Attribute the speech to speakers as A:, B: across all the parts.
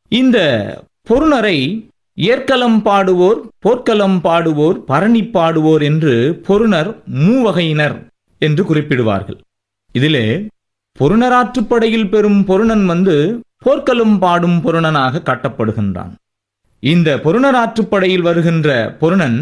A: இந்த பொருணரை ஏற்களம் பாடுவோர் போர்க்களம் பாடுவோர் பரணி பாடுவோர் என்று பொருணர் மூவகையினர் என்று குறிப்பிடுவார்கள் இதிலே பொருணராற்றுப்படையில் பெறும் பொருணன் வந்து போர்க்களம் பாடும் பொருணனாக காட்டப்படுகின்றான் இந்த பொருணராற்றுப்படையில் வருகின்ற பொருணன்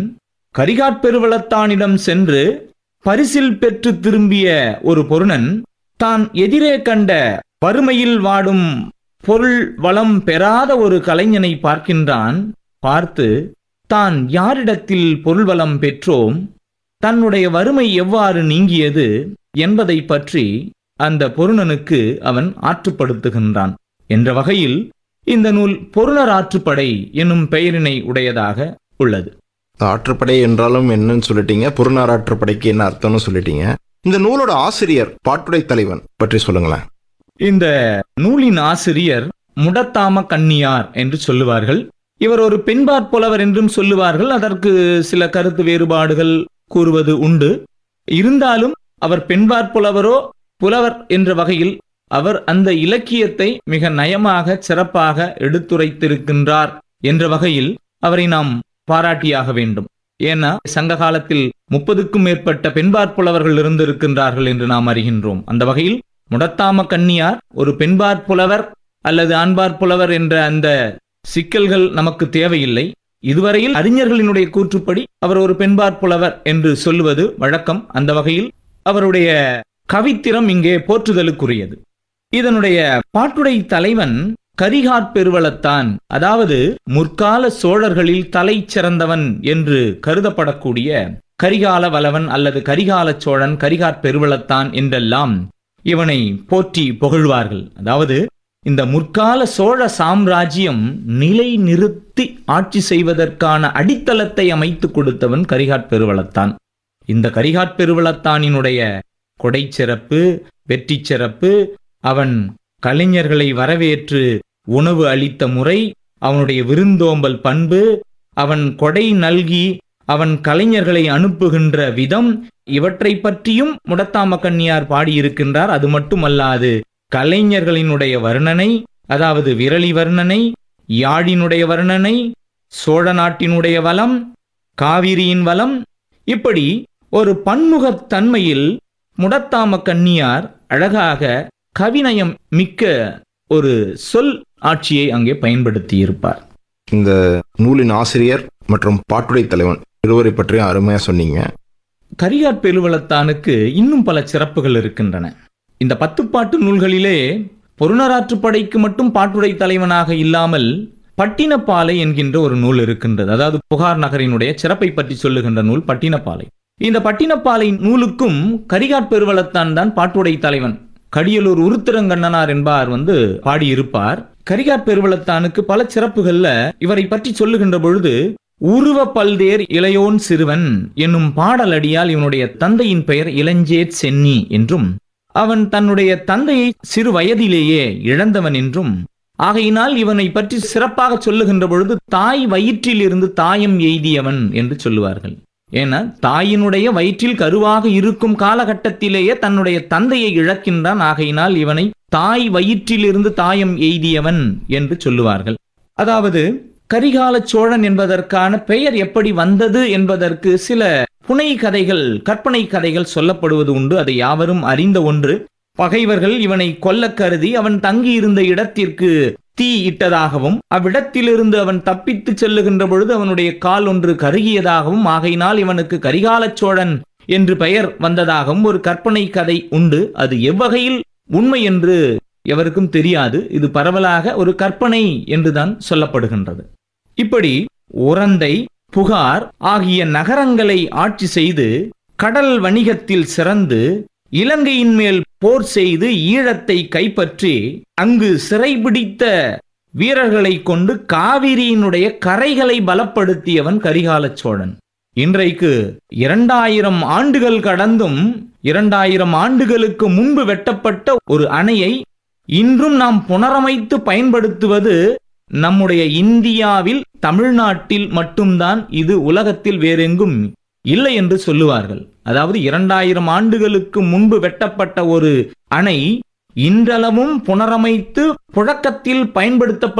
A: கரிகாட்பெருவளத்தானிடம் சென்று பரிசில் பெற்று திரும்பிய ஒரு பொருணன் தான் எதிரே கண்ட வறுமையில் வாடும் பொருள் வளம் பெறாத ஒரு கலைஞனை பார்க்கின்றான் பார்த்து தான் யாரிடத்தில் பொருள் வளம் பெற்றோம் தன்னுடைய வறுமை எவ்வாறு நீங்கியது என்பதை பற்றி அந்த பொருணனுக்கு அவன் ஆற்றுப்படுத்துகின்றான் என்ற வகையில் இந்த நூல் பொருணர் ஆற்றுப்படை என்னும் பெயரினை உடையதாக உள்ளது
B: ஆற்றுப்படை என்றாலும் என்னன்னு சொல்லிட்டீங்க புறநார் ஆற்றுப்படைக்கு என்ன அர்த்தம்னு சொல்லிட்டீங்க இந்த நூலோட ஆசிரியர் பாட்டுடை தலைவன் பற்றி சொல்லுங்களேன்
A: இந்த நூலின் ஆசிரியர் முடத்தாம கன்னியார் என்று சொல்லுவார்கள் இவர் ஒரு பெண்பாற் புலவர் என்றும் சொல்லுவார்கள் அதற்கு சில கருத்து வேறுபாடுகள் கூறுவது உண்டு இருந்தாலும் அவர் பெண்பாற் புலவரோ புலவர் என்ற வகையில் அவர் அந்த இலக்கியத்தை மிக நயமாக சிறப்பாக எடுத்துரைத்திருக்கின்றார் என்ற வகையில் அவரை நாம் பாராட்டியாக வேண்டும் ஏன்னா சங்க காலத்தில் முப்பதுக்கும் மேற்பட்ட பெண்பாற் புலவர்கள் இருந்திருக்கின்றார்கள் என்று நாம் அறிகின்றோம் அந்த வகையில் முடத்தாம கன்னியார் ஒரு பெண்பாற் புலவர் அல்லது ஆண்பாற் புலவர் என்ற அந்த சிக்கல்கள் நமக்கு தேவையில்லை இதுவரையில் அறிஞர்களினுடைய கூற்றுப்படி அவர் ஒரு பெண்பாற் புலவர் என்று சொல்லுவது வழக்கம் அந்த வகையில் அவருடைய கவித்திறம் இங்கே போற்றுதலுக்குரியது இதனுடைய பாட்டுடை தலைவன் கரிகாட் பெருவளத்தான் அதாவது முற்கால சோழர்களில் தலை சிறந்தவன் என்று கருதப்படக்கூடிய கரிகால வலவன் அல்லது கரிகால சோழன் கரிகாட் பெருவளத்தான் என்றெல்லாம் இவனை போற்றி புகழ்வார்கள் அதாவது இந்த முற்கால சோழ சாம்ராஜ்யம் நிலை நிறுத்தி ஆட்சி செய்வதற்கான அடித்தளத்தை அமைத்து கொடுத்தவன் கரிகாட் பெருவளத்தான் இந்த கரிகாட் பெருவளத்தானினுடைய கொடை சிறப்பு வெற்றி சிறப்பு அவன் கலைஞர்களை வரவேற்று உணவு அளித்த முறை அவனுடைய விருந்தோம்பல் பண்பு அவன் கொடை நல்கி அவன் கலைஞர்களை அனுப்புகின்ற விதம் இவற்றை பற்றியும் முடத்தாம கன்னியார் பாடியிருக்கின்றார் அது மட்டுமல்லாது கலைஞர்களினுடைய வர்ணனை அதாவது விரலி வர்ணனை யாழினுடைய வர்ணனை சோழ நாட்டினுடைய வளம் காவிரியின் வளம் இப்படி ஒரு பன்முகத் தன்மையில் முடத்தாம கன்னியார் அழகாக கவிநயம் மிக்க ஒரு சொல் ஆட்சியை அங்கே பயன்படுத்தியிருப்பார்
B: இந்த நூலின் ஆசிரியர் மற்றும் பாட்டுடை தலைவன் இருவரை பற்றியும் அருமையா சொன்னீங்க
A: கரிகாட் பெருவளத்தானுக்கு இன்னும் பல சிறப்புகள் இருக்கின்றன இந்த பத்துப்பாட்டு நூல்களிலே பொருணராற்றுப்படைக்கு மட்டும் பாட்டுடை தலைவனாக இல்லாமல் பட்டினப்பாலை என்கின்ற ஒரு நூல் இருக்கின்றது அதாவது புகார் நகரினுடைய சிறப்பை பற்றி சொல்லுகின்ற நூல் பட்டினப்பாலை இந்த பட்டினப்பாலை நூலுக்கும் கரிகாட் பெருவளத்தான் தான் பாட்டுடை தலைவன் கடியலூர் உருத்திரங்கண்ணனார் என்பார் வந்து பாடியிருப்பார் கரிகாட் பெருவளத்தானுக்கு பல சிறப்புகள்ல இவரை பற்றி சொல்லுகின்ற பொழுது உருவ பல்தேர் இளையோன் சிறுவன் என்னும் பாடலடியால் இவனுடைய தந்தையின் பெயர் இளஞ்சேட் சென்னி என்றும் அவன் தன்னுடைய தந்தையை சிறு வயதிலேயே இழந்தவன் என்றும் ஆகையினால் இவனை பற்றி சிறப்பாக சொல்லுகின்ற பொழுது தாய் வயிற்றில் இருந்து தாயம் எய்தியவன் என்று சொல்லுவார்கள் ஏன்னா தாயினுடைய வயிற்றில் கருவாக இருக்கும் காலகட்டத்திலேயே தன்னுடைய தந்தையை இழக்கின்றான் ஆகையினால் இவனை தாய் வயிற்றிலிருந்து தாயம் எய்தியவன் என்று சொல்லுவார்கள் அதாவது கரிகால சோழன் என்பதற்கான பெயர் எப்படி வந்தது என்பதற்கு சில புனை கதைகள் கற்பனை கதைகள் சொல்லப்படுவது உண்டு அதை யாவரும் அறிந்த ஒன்று பகைவர்கள் இவனை கொல்ல கருதி அவன் தங்கியிருந்த இடத்திற்கு தீ இட்டதாகவும் அவ்விடத்திலிருந்து அவன் தப்பித்து செல்லுகின்ற பொழுது அவனுடைய கால் ஒன்று கருகியதாகவும் ஆகையினால் இவனுக்கு கரிகால சோழன் என்று பெயர் வந்ததாகவும் ஒரு கற்பனை கதை உண்டு அது எவ்வகையில் உண்மை என்று எவருக்கும் தெரியாது இது பரவலாக ஒரு கற்பனை என்றுதான் சொல்லப்படுகின்றது இப்படி உரந்தை புகார் ஆகிய நகரங்களை ஆட்சி செய்து கடல் வணிகத்தில் சிறந்து இலங்கையின் மேல் போர் செய்து ஈழத்தை கைப்பற்றி அங்கு சிறைபிடித்த வீரர்களை கொண்டு காவிரியினுடைய கரைகளை பலப்படுத்தியவன் கரிகால சோழன் இன்றைக்கு இரண்டாயிரம் ஆண்டுகள் கடந்தும் இரண்டாயிரம் ஆண்டுகளுக்கு முன்பு வெட்டப்பட்ட ஒரு அணையை இன்றும் நாம் புனரமைத்து பயன்படுத்துவது நம்முடைய இந்தியாவில் தமிழ்நாட்டில் மட்டும்தான் இது உலகத்தில் வேறெங்கும் இல்லை என்று சொல்லுவார்கள் அதாவது இரண்டாயிரம் ஆண்டுகளுக்கு முன்பு வெட்டப்பட்ட ஒரு அணை இன்றளவும் புனரமைத்து புழக்கத்தில் பயன்படுத்தப்பட்டு